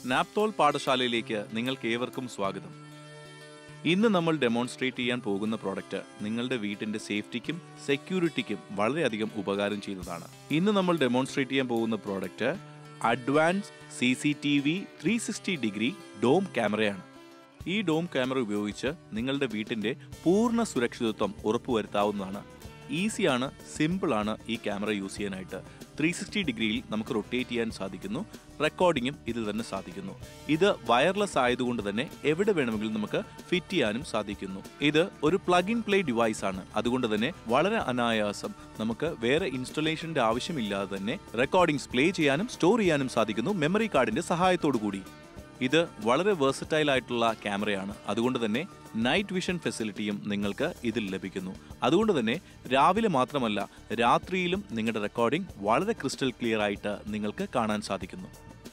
നാപ്തോൾ പാഠശാലയിലേക്ക് നിങ്ങൾക്ക് ഏവർക്കും സ്വാഗതം ഇന്ന് നമ്മൾ ഡെമോൺസ്ട്രേറ്റ് ചെയ്യാൻ പോകുന്ന പ്രോഡക്റ്റ് നിങ്ങളുടെ വീട്ടിന്റെ സേഫ്റ്റിക്കും സെക്യൂരിറ്റിക്കും വളരെയധികം ഉപകാരം ചെയ്യുന്നതാണ് ഇന്ന് നമ്മൾ ഡെമോൺസ്ട്രേറ്റ് ചെയ്യാൻ പോകുന്ന product advance C C T V three sixty degree dome ക്യാമറയാണ് ഈ ഡോം ക്യാമറ ഉപയോഗിച്ച് നിങ്ങളുടെ വീട്ടിന്റെ പൂർണ്ണ സുരക്ഷിതത്വം ഉറപ്പുവരുത്താവുന്നതാണ് ഈസിയാണ് സിമ്പിളാണ് ഈ ക്യാമറ യൂസ് ചെയ്യാനായിട്ട് ത്രീ സിക്സ്റ്റി ഡിഗ്രിയിൽ നമുക്ക് റൊട്ടേറ്റ് ചെയ്യാൻ സാധിക്കുന്നു റെക്കോർഡിങ്ങും ഇതിൽ തന്നെ സാധിക്കുന്നു ഇത് വയർലെസ് ആയതുകൊണ്ട് തന്നെ എവിടെ വേണമെങ്കിലും നമുക്ക് ഫിറ്റ് ചെയ്യാനും സാധിക്കുന്നു ഇത് ഒരു പ്ലഗ് ഇൻ പ്ലേ ഡിവൈസ് ആണ് അതുകൊണ്ട് തന്നെ വളരെ അനായാസം നമുക്ക് വേറെ ഇൻസ്റ്റലേഷന്റെ ആവശ്യമില്ലാതെ തന്നെ റെക്കോർഡിംഗ്സ് പ്ലേ ചെയ്യാനും സ്റ്റോർ ചെയ്യാനും സാധിക്കുന്നു മെമ്മറി കാർഡിന്റെ സഹായത്തോടു കൂടി ഇത് വളരെ വേഴ്സറ്റൈൽ ആയിട്ടുള്ള ക്യാമറയാണ് അതുകൊണ്ട് തന്നെ നൈറ്റ് വിഷൻ ഫെസിലിറ്റിയും നിങ്ങൾക്ക് ഇതിൽ ലഭിക്കുന്നു അതുകൊണ്ട് തന്നെ രാവിലെ മാത്രമല്ല രാത്രിയിലും നിങ്ങളുടെ റെക്കോർഡിംഗ് വളരെ ക്രിസ്റ്റൽ ക്ലിയർ ആയിട്ട് നിങ്ങൾക്ക് കാണാൻ സാധിക്കുന്നു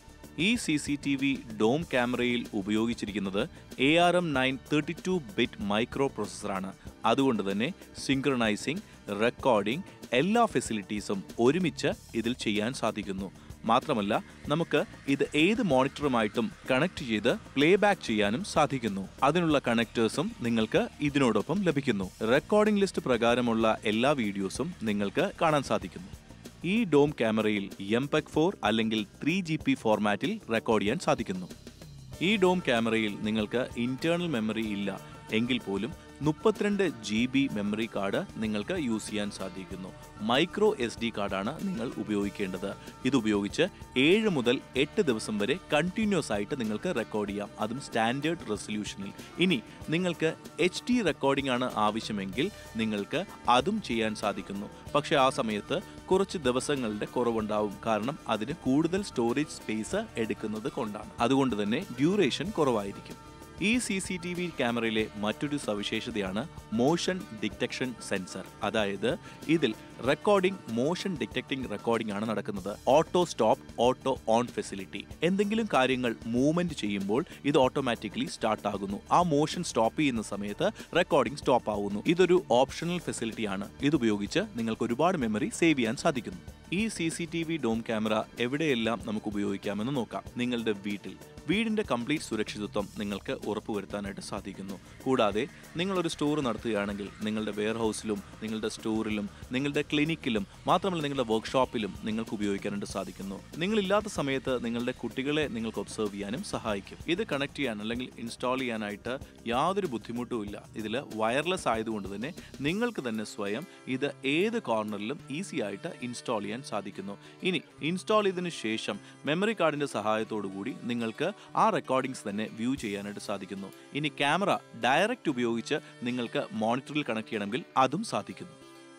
ഈ C C T V dome ക്യാമറയിൽ ഉപയോഗിച്ചിരിക്കുന്നത് A R M nine thirty two bit micro പ്രോസസ്സറാണ് അതുകൊണ്ട് തന്നെ സിങ്ക്രണൈസിംഗ് റെക്കോർഡിംഗ് എല്ലാ ഫെസിലിറ്റീസും ഒരുമിച്ച് ഇതിൽ ചെയ്യാൻ സാധിക്കുന്നു മാത്രമല്ല നമുക്ക് ഇത് ഏത് മോണിറ്ററുമായിട്ടും കണക്ട് ചെയ്ത് പ്ലേ ബാക്ക് ചെയ്യാനും സാധിക്കുന്നു അതിനുള്ള കണക്ടേഴ്സും നിങ്ങൾക്ക് ഇതിനോടൊപ്പം ലഭിക്കുന്നു റെക്കോർഡിംഗ് ലിസ്റ്റ് പ്രകാരമുള്ള എല്ലാ വീഡിയോസും നിങ്ങൾക്ക് കാണാൻ സാധിക്കുന്നു ഈ ഡോം ക്യാമറയിൽ എം പെക് ഫോർ അല്ലെങ്കിൽ ത്രീ ജി പി ഫോർമാറ്റിൽ റെക്കോർഡ് ചെയ്യാൻ സാധിക്കുന്നു ഈ ഡോം ക്യാമറയിൽ നിങ്ങൾക്ക് ഇന്റേണൽ മെമ്മറി ഇല്ല എങ്കിൽ പോലും മുപ്പത്തിരണ്ട് ജി ബി മെമ്മറി കാർഡ് നിങ്ങൾക്ക് യൂസ് ചെയ്യാൻ സാധിക്കുന്നു മൈക്രോ എസ് ഡി കാർഡാണ് നിങ്ങൾ ഉപയോഗിക്കേണ്ടത് ഇത് ഉപയോഗിച്ച് ഏഴ് മുതൽ എട്ട് ദിവസം വരെ കണ്ടിന്യൂസ് ആയിട്ട് നിങ്ങൾക്ക് റെക്കോർഡ് ചെയ്യാം അതും സ്റ്റാൻഡേർഡ് റെസൊല്യൂഷനിൽ ഇനി നിങ്ങൾക്ക് എച്ച് ഡി റെക്കോർഡിംഗ് ആണ് ആവശ്യമെങ്കിൽ നിങ്ങൾക്ക് അതും ചെയ്യാൻ സാധിക്കുന്നു പക്ഷേ ആ സമയത്ത് കുറച്ച് ദിവസങ്ങളുടെ കുറവുണ്ടാവും കാരണം അതിന് കൂടുതൽ സ്റ്റോറേജ് സ്പേസ് എടുക്കുന്നത് കൊണ്ടാണ് അതുകൊണ്ട് തന്നെ ഡ്യൂറേഷൻ കുറവായിരിക്കും ഈ സി സി ടി വി ക്യാമറയിലെ മറ്റൊരു സവിശേഷതയാണ് മോഷൻ ഡിറ്റക്ഷൻ സെൻസർ അതായത് ഇതിൽ റെക്കോർഡിംഗ് മോഷൻ ഡിറ്റക്ടിംഗ് റെക്കോർഡിംഗ് ആണ് നടക്കുന്നത് auto stop auto on facility എന്തെങ്കിലും കാര്യങ്ങൾ മൂവ്മെന്റ് ചെയ്യുമ്പോൾ ഇത് ഓട്ടോമാറ്റിക്കലി സ്റ്റാർട്ട് ആകുന്നു ആ മോഷൻ സ്റ്റോപ്പ് ചെയ്യുന്ന സമയത്ത് റെക്കോർഡിംഗ് സ്റ്റോപ്പ് ആവുന്നു ഇതൊരു ഓപ്ഷണൽ ഫെസിലിറ്റിയാണ് ഇതുപയോഗിച്ച് നിങ്ങൾക്ക് ഒരുപാട് മെമ്മറി സേവ് ചെയ്യാൻ സാധിക്കുന്നു ഈ C C T V dome camera എവിടെയെല്ലാം നമുക്ക് ഉപയോഗിക്കാമെന്ന് നോക്കാം നിങ്ങളുടെ വീട്ടിൽ വീടിന്റെ കംപ്ലീറ്റ് സുരക്ഷിതത്വം നിങ്ങൾക്ക് ഉറപ്പുവരുത്താനായിട്ട് സാധിക്കുന്നു കൂടാതെ നിങ്ങളൊരു സ്റ്റോർ നടത്തുകയാണെങ്കിൽ നിങ്ങളുടെ വെയർ ഹൗസിലും നിങ്ങളുടെ സ്റ്റോറിലും നിങ്ങളുടെ ക്ലിനിക്കിലും മാത്രമല്ല നിങ്ങളുടെ വർക്ക്ഷോപ്പിലും നിങ്ങൾക്ക് ഉപയോഗിക്കാനായിട്ട് സാധിക്കുന്നു നിങ്ങളില്ലാത്ത സമയത്ത് നിങ്ങളുടെ കുട്ടികളെ നിങ്ങൾക്ക് ഒബ്സർവ് ചെയ്യാനും സഹായിക്കും ഇത് കണക്ട് ചെയ്യാൻ അല്ലെങ്കിൽ ഇൻസ്റ്റാൾ ചെയ്യാനായിട്ട് യാതൊരു ബുദ്ധിമുട്ടും ഇല്ല ഇതിൽ വയർലെസ് ആയതുകൊണ്ട് തന്നെ നിങ്ങൾക്ക് തന്നെ സ്വയം ഇത് ഏത് കോർണറിലും ഈസി ആയിട്ട് ഇൻസ്റ്റാൾ ചെയ്യാൻ സാധിക്കുന്നു ഇനി ഇൻസ്റ്റാൾ ചെയ്തതിനു ശേഷം മെമ്മറി കാർഡിന്റെ സഹായത്തോടു കൂടി നിങ്ങൾക്ക് ആ റെക്കോർഡിങ്സ് തന്നെ വ്യൂ ചെയ്യാനായിട്ട് സാധിക്കുന്നു ഇനി ക്യാമറ ഡയറക്റ്റ് ഉപയോഗിച്ച് നിങ്ങൾക്ക് മോണിറ്ററിൽ കണക്ട് ചെയ്യണമെങ്കിൽ അതും സാധിക്കുന്നു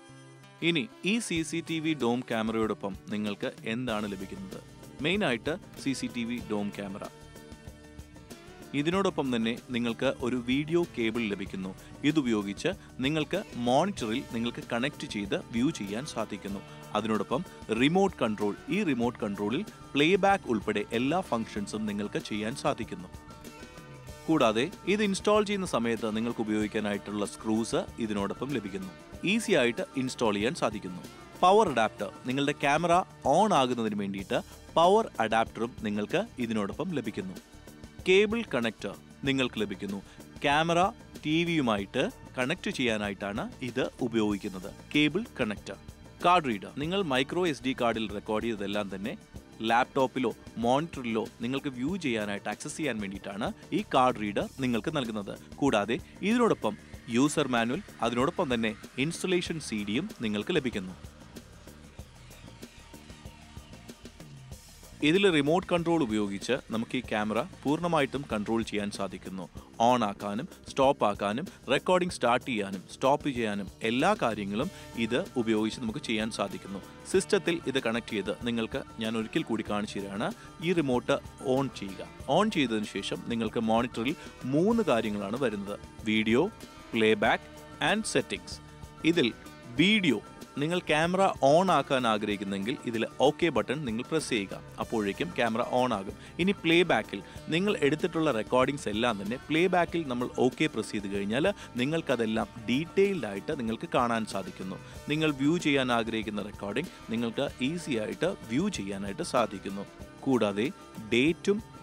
ഇനി ഈ C C T V dome ക്യാമറയോടൊപ്പം നിങ്ങൾക്ക് എന്താണ് ലഭിക്കുന്നത് മെയിനായിട്ട് C C T V dome camera ഇതിനോടൊപ്പം തന്നെ നിങ്ങൾക്ക് ഒരു വീഡിയോ കേബിൾ ലഭിക്കുന്നു ഇതുപയോഗിച്ച് നിങ്ങൾക്ക് മോണിറ്ററിൽ നിങ്ങൾക്ക് കണക്ട് ചെയ്ത് വ്യൂ ചെയ്യാൻ സാധിക്കുന്നു അതിനോടൊപ്പം റിമോട്ട് കൺട്രോൾ ഈ റിമോട്ട് കൺട്രോളിൽ പ്ലേ ബാക്ക് ഉൾപ്പെടെ എല്ലാ ഫംഗ്ഷൻസും നിങ്ങൾക്ക് ചെയ്യാൻ സാധിക്കുന്നു കൂടാതെ ഇത് ഇൻസ്റ്റാൾ ചെയ്യുന്ന സമയത്ത് നിങ്ങൾക്ക് ഉപയോഗിക്കാനായിട്ടുള്ള സ്ക്രൂസ് ഇതിനോടൊപ്പം ലഭിക്കുന്നു ഈസി ആയിട്ട് ഇൻസ്റ്റാൾ ചെയ്യാൻ സാധിക്കുന്നു പവർ അഡാപ്റ്റർ നിങ്ങളുടെ ക്യാമറ ഓൺ ആകുന്നതിന് വേണ്ടിയിട്ട് പവർ അഡാപ്റ്ററും നിങ്ങൾക്ക് ഇതിനോടൊപ്പം ലഭിക്കുന്നു കേബിൾ കണക്ടർ നിങ്ങൾക്ക് ലഭിക്കുന്നു ക്യാമറ ടി വിയുമായിട്ട് കണക്ട് ചെയ്യാനായിട്ടാണ് ഇത് ഉപയോഗിക്കുന്നത് കേബിൾ കണക്ടർ കാർഡ് റീഡർ നിങ്ങൾ മൈക്രോ എസ് ഡി കാർഡിൽ റെക്കോർഡ് ചെയ്തതെല്ലാം തന്നെ ലാപ്ടോപ്പിലോ മോണിറ്ററിലോ നിങ്ങൾക്ക് വ്യൂ ചെയ്യാനായിട്ട് ആക്സസ് ചെയ്യാൻ വേണ്ടിയിട്ടാണ് ഈ കാർഡ് റീഡർ നിങ്ങൾക്ക് നൽകുന്നത് കൂടാതെ ഇതിനോടൊപ്പം യൂസർ മാനുവൽ അതിനോടൊപ്പം തന്നെ ഇൻസ്റ്റലേഷൻ സി ഡിയും നിങ്ങൾക്ക് ലഭിക്കുന്നു ഇതിൽ റിമോട്ട് കൺട്രോൾ ഉപയോഗിച്ച് നമുക്ക് ഈ ക്യാമറ പൂർണ്ണമായിട്ടും കൺട്രോൾ ചെയ്യാൻ സാധിക്കുന്നു ഓൺ ആക്കാനും സ്റ്റോപ്പ് ആക്കാനും റെക്കോർഡിംഗ് സ്റ്റാർട്ട് ചെയ്യാനും സ്റ്റോപ്പ് ചെയ്യാനും എല്ലാ കാര്യങ്ങളും ഇത് ഉപയോഗിച്ച് നമുക്ക് ചെയ്യാൻ സാധിക്കുന്നു സിസ്റ്റത്തിൽ ഇത് കണക്ട് ചെയ്ത് നിങ്ങൾക്ക് ഞാൻ ഒരിക്കൽ കൂടി കാണിച്ചു തരാണ് ഈ റിമോട്ട് ഓൺ ചെയ്യുക ഓൺ ചെയ്തതിനു ശേഷം നിങ്ങൾക്ക് മോണിറ്ററിൽ മൂന്ന് കാര്യങ്ങളാണ് വരുന്നത് video playback and settings ഇതിൽ വീഡിയോ നിങ്ങൾ ക്യാമറ ഓൺ ആക്കാൻ ആഗ്രഹിക്കുന്നെങ്കിൽ ഇതിൽ ഓക്കെ ബട്ടൺ നിങ്ങൾ പ്രസ് ചെയ്യുക അപ്പോഴേക്കും ക്യാമറ ഓൺ ആകും ഇനി പ്ലേ ബാക്കിൽ നിങ്ങൾ എടുത്തിട്ടുള്ള റെക്കോർഡിങ്സ് എല്ലാം തന്നെ പ്ലേ ബാക്കിൽ നമ്മൾ ഓക്കെ പ്രസ് ചെയ്ത് കഴിഞ്ഞാൽ നിങ്ങൾക്കതെല്ലാം ഡീറ്റെയിൽഡ് ആയിട്ട് നിങ്ങൾക്ക് കാണാൻ സാധിക്കുന്നു നിങ്ങൾ വ്യൂ ചെയ്യാൻ ആഗ്രഹിക്കുന്ന റെക്കോർഡിംഗ് നിങ്ങൾക്ക് ഈസി ആയിട്ട് വ്യൂ ചെയ്യാനായിട്ട് സാധിക്കുന്നു കൂടാതെ ഡേറ്റും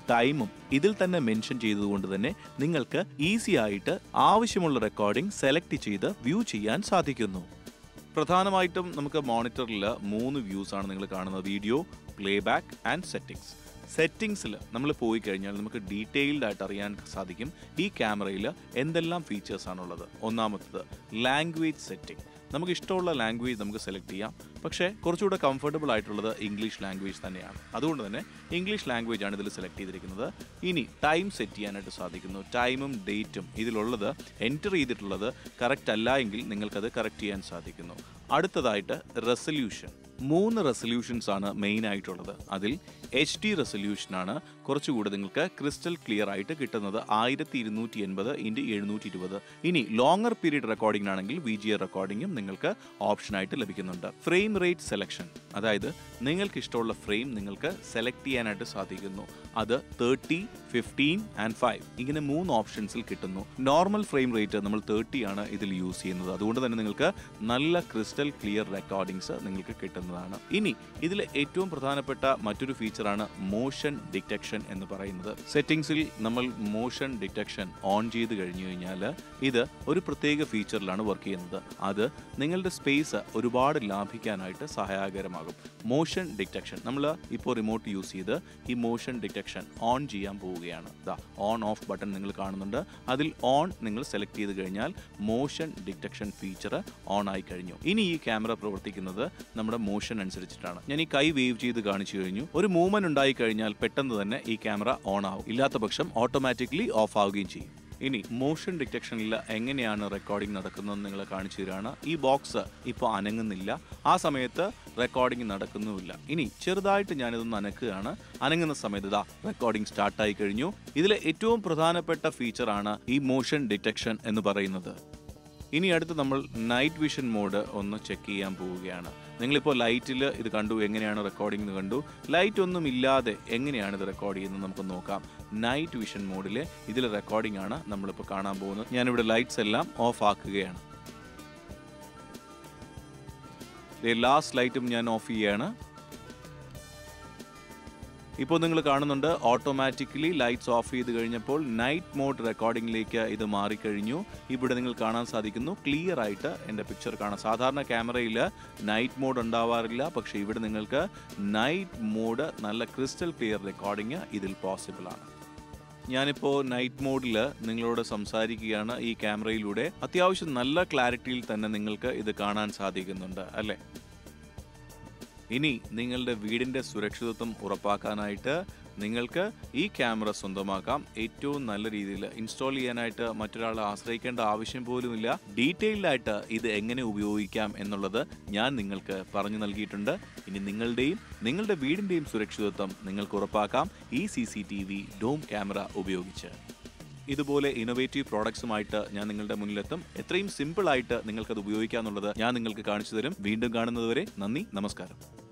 ടൈമും ഇതിൽ തന്നെ മെൻഷൻ ചെയ്തതുകൊണ്ട് തന്നെ നിങ്ങൾക്ക് ഈസി ആയിട്ട് ആവശ്യമുള്ള റെക്കോർഡിംഗ് സെലക്ട് ചെയ്ത് വ്യൂ ചെയ്യാൻ സാധിക്കുന്നു പ്രധാനമായിട്ടും നമുക്ക് മോണിറ്ററിൽ മൂന്ന് വ്യൂസ് ആണ് നിങ്ങൾ കാണുന്നത് വീഡിയോ പ്ലേബാക്ക് ആൻഡ് സെറ്റിംഗ്സ് സെറ്റിംഗ്സിൽ നമ്മൾ പോയി കഴിഞ്ഞാൽ നമുക്ക് ഡീറ്റെയിൽഡ് ആയിട്ട് അറിയാൻ സാധിക്കും ഈ ക്യാമറയിൽ എന്തെല്ലാം ഫീച്ചേഴ്സ് ആണുള്ളത് ഒന്നാമത്തത് ലാംഗ്വേജ് സെറ്റിംഗ് നമുക്ക് ഇഷ്ടമുള്ള ലാംഗ്വേജ് നമുക്ക് സെലക്ട് ചെയ്യാം പക്ഷേ കുറച്ചുകൂടെ കംഫർട്ടബിൾ ആയിട്ടുള്ളത് ഇംഗ്ലീഷ് ലാംഗ്വേജ് തന്നെയാണ് അതുകൊണ്ട് തന്നെ ഇംഗ്ലീഷ് ലാംഗ്വേജ് ആണ് ഇതിൽ സെലക്ട് ചെയ്തിരിക്കുന്നത് ഇനി ടൈം സെറ്റ് ചെയ്യാനായിട്ട് സാധിക്കുന്നു ടൈമും ഡേറ്റും ഇതിലുള്ളത് എൻറ്റർ ചെയ്തിട്ടുള്ളത് കറക്റ്റ് അല്ല എങ്കിൽ നിങ്ങൾക്കത് കറക്റ്റ് ചെയ്യാൻ സാധിക്കുന്നു അടുത്തതായിട്ട് റെസൊല്യൂഷൻ മൂന്ന് റെസൊല്യൂഷൻസ് ആണ് മെയിൻ ആയിട്ടുള്ളത് അതിൽ എച്ച് ഡി റെസൊല്യൂഷനാണ് കുറച്ചുകൂടി നിങ്ങൾക്ക് ക്രിസ്റ്റൽ ക്ലിയർ ആയിട്ട് കിട്ടുന്നത് ആയിരത്തി ഇരുന്നൂറ്റി എൺപത് ഇൻറ്റു എഴുന്നൂറ്റി ഇരുപത് ഇനി ലോങ്ങർ പീരീഡ് റെക്കോർഡിംഗ് ആണെങ്കിൽ വി ജി എ റെക്കോർഡിംഗും നിങ്ങൾക്ക് ഓപ്ഷനായിട്ട് ലഭിക്കുന്നുണ്ട് ഫ്രെയിം റേറ്റ് സെലക്ഷൻ അതായത് നിങ്ങൾക്ക് ഇഷ്ടമുള്ള ഫ്രെയിം നിങ്ങൾക്ക് സെലക്ട് ചെയ്യാനായിട്ട് സാധിക്കുന്നു അത് തേർട്ടി ഫിഫ്റ്റീൻ ആൻഡ് ഫൈവ് ഇങ്ങനെ മൂന്ന് ഓപ്ഷൻസിൽ കിട്ടുന്നു നോർമൽ ഫ്രെയിം റേറ്റ് നമ്മൾ തേർട്ടി ആണ് ഇതിൽ യൂസ് ചെയ്യുന്നത് അതുകൊണ്ട് തന്നെ നിങ്ങൾക്ക് നല്ല ക്രിസ്റ്റൽ ക്ലിയർ റെക്കോർഡിങ്സ് നിങ്ങൾക്ക് കിട്ടുന്നതാണ് ഇനി ഇതിൽ ഏറ്റവും പ്രധാനപ്പെട്ട മറ്റൊരു ഫീച്ചറാണ് മോഷൻ ഡിറ്റക്ഷൻ എന്ന് പറയുന്നത് സെറ്റിംഗ്സിൽ നമ്മൾ മോഷൻ ഡിറ്റക്ഷൻ ഓൺ ചെയ്ത് കഴിഞ്ഞു കഴിഞ്ഞാൽ ഇത് ഒരു പ്രത്യേക ഫീച്ചറിലാണ് വർക്ക് ചെയ്യുന്നത് അത് നിങ്ങളുടെ സ്പേസ് ഒരുപാട് ലാഭിക്കാനായിട്ട് സഹായകരമാകും മോഷൻ ഡിറ്റക്ഷൻ നമ്മൾ ഇപ്പോൾ റിമോട്ട് യൂസ് ചെയ്ത് ഈ മോഷൻ ഡിറ്റക്ഷൻ ഓൺ ചെയ്യാൻ പോവുകയാണ് ദാ ഓൺ ഓഫ് ബട്ടൺ നിങ്ങൾ കാണുന്നുണ്ട് അതിൽ ഓൺ നിങ്ങൾ സെലക്ട് ചെയ്ത് കഴിഞ്ഞാൽ മോഷൻ ഡിറ്റക്ഷൻ ഫീച്ചർ ഓൺ ആയി കഴിഞ്ഞു ഇനി ഈ ക്യാമറ പ്രവർത്തിക്കുന്നത് നമ്മുടെ മോഷൻ അനുസരിച്ചിട്ടാണ് ഞാൻ ഈ കൈ വേവ് ചെയ്ത് കാണിച്ചു കഴിഞ്ഞു ഒരു മൂവ്മെന്റ് ഉണ്ടായി കഴിഞ്ഞാൽ പെട്ടെന്ന് തന്നെ ഈ ക്യാമറ ഓൺ ആവും ഇല്ലാത്ത പക്ഷം ഓട്ടോമാറ്റിക്കലി ഓഫ് ആവുകയും ചെയ്യും ഇനി മോഷൻ ഡിറ്റക്ഷനിൽ എങ്ങനെയാണ് റെക്കോർഡിംഗ് നടക്കുന്നതെന്ന് നിങ്ങൾ കാണിച്ചു തരാണ് ഈ ബോക്സ് ഇപ്പോൾ അനങ്ങുന്നില്ല ആ സമയത്ത് റെക്കോർഡിംഗ് നടക്കുന്നുമില്ല ഇനി ചെറുതായിട്ട് ഞാനിതൊന്ന് അനക്കുകയാണ് അനങ്ങുന്ന സമയത്ത് ഇതാ റെക്കോർഡിംഗ് സ്റ്റാർട്ടായി കഴിഞ്ഞു ഇതിലെ ഏറ്റവും പ്രധാനപ്പെട്ട ഫീച്ചറാണ് ഈ മോഷൻ ഡിറ്റക്ഷൻ എന്ന് പറയുന്നത് ഇനി അടുത്ത് നമ്മൾ നൈറ്റ് വിഷൻ മോഡ് ഒന്ന് ചെക്ക് ചെയ്യാൻ പോവുകയാണ് നിങ്ങളിപ്പോൾ ലൈറ്റിൽ ഇത് കണ്ടു എങ്ങനെയാണ് റെക്കോർഡിംഗ് എന്ന് കണ്ടു ലൈറ്റ് ഒന്നും ഇല്ലാതെ എങ്ങനെയാണ് ഇത് റെക്കോർഡ് ചെയ്യുന്നത് നമുക്ക് നോക്കാം നൈറ്റ് വിഷൻ മോഡിൽ ഇതിൽ റെക്കോർഡിംഗ് ആണ് നമ്മളിപ്പോൾ കാണാൻ പോകുന്നത് ഞാനിവിടെ ലൈറ്റ്സ് എല്ലാം ഓഫ് ആക്കുകയാണ് ലാസ്റ്റ് ലൈറ്റും ഞാൻ ഓഫ് ചെയ്യുകയാണ് ഇപ്പോൾ നിങ്ങൾ കാണുന്നുണ്ട് ഓട്ടോമാറ്റിക്കലി ലൈറ്റ്സ് ഓഫ് ചെയ്ത് കഴിഞ്ഞപ്പോൾ നൈറ്റ് മോഡ് റെക്കോർഡിംഗിലേക്ക് ഇത് മാറിക്കഴിഞ്ഞു ഇവിടെ നിങ്ങൾ കാണാൻ സാധിക്കുന്നു ക്ലിയർ ആയിട്ട് എൻ്റെ പിക്ചർ കാണാം സാധാരണ ക്യാമറയിൽ നൈറ്റ് മോഡ് ഉണ്ടാവാറില്ല പക്ഷേ ഇവിടെ നിങ്ങൾക്ക് നൈറ്റ് മോഡ് നല്ല ക്രിസ്റ്റൽ ക്ലിയർ റെക്കോർഡിംഗ് ഇതിൽ പോസിബിൾ ആണ് ഞാനിപ്പോൾ നൈറ്റ് മോഡിൽ നിങ്ങളോട് സംസാരിക്കുകയാണ് ഈ ക്യാമറയിലൂടെ അത്യാവശ്യം നല്ല ക്ലാരിറ്റിയിൽ തന്നെ നിങ്ങൾക്ക് ഇത് കാണാൻ സാധിക്കുന്നുണ്ട് അല്ലേ ഇനി നിങ്ങളുടെ വീടിൻ്റെ സുരക്ഷിതത്വം ഉറപ്പാക്കാനായിട്ട് നിങ്ങൾക്ക് ഈ ക്യാമറ സ്വന്തമാക്കാം ഏറ്റവും നല്ല രീതിയിൽ ഇൻസ്റ്റാൾ ചെയ്യാനായിട്ട് മറ്റൊരാളെ ആശ്രയിക്കേണ്ട ആവശ്യം പോലുമില്ല ഡീറ്റെയിൽഡ് ആയിട്ട് ഇത് എങ്ങനെ ഉപയോഗിക്കാം എന്നുള്ളത് ഞാൻ നിങ്ങൾക്ക് പറഞ്ഞു നൽകിയിട്ടുണ്ട് ഇനി നിങ്ങളുടെയും നിങ്ങളുടെ വീടിൻ്റെയും സുരക്ഷിതത്വം നിങ്ങൾക്ക് ഉറപ്പാക്കാം ഈ C C T V dome camera ഉപയോഗിച്ച് ഇതുപോലെ ഇന്നോവേറ്റീവ് പ്രോഡക്ട്സുമായിട്ട് ഞാൻ നിങ്ങളുടെ മുന്നിലെത്തും എത്രയും സിമ്പിൾ ആയിട്ട് നിങ്ങൾക്കത് ഉപയോഗിക്കാന്നുള്ളത് ഞാൻ നിങ്ങൾക്ക് കാണിച്ചു തരും വീണ്ടും കാണുന്നതുവരെ നന്ദി നമസ്കാരം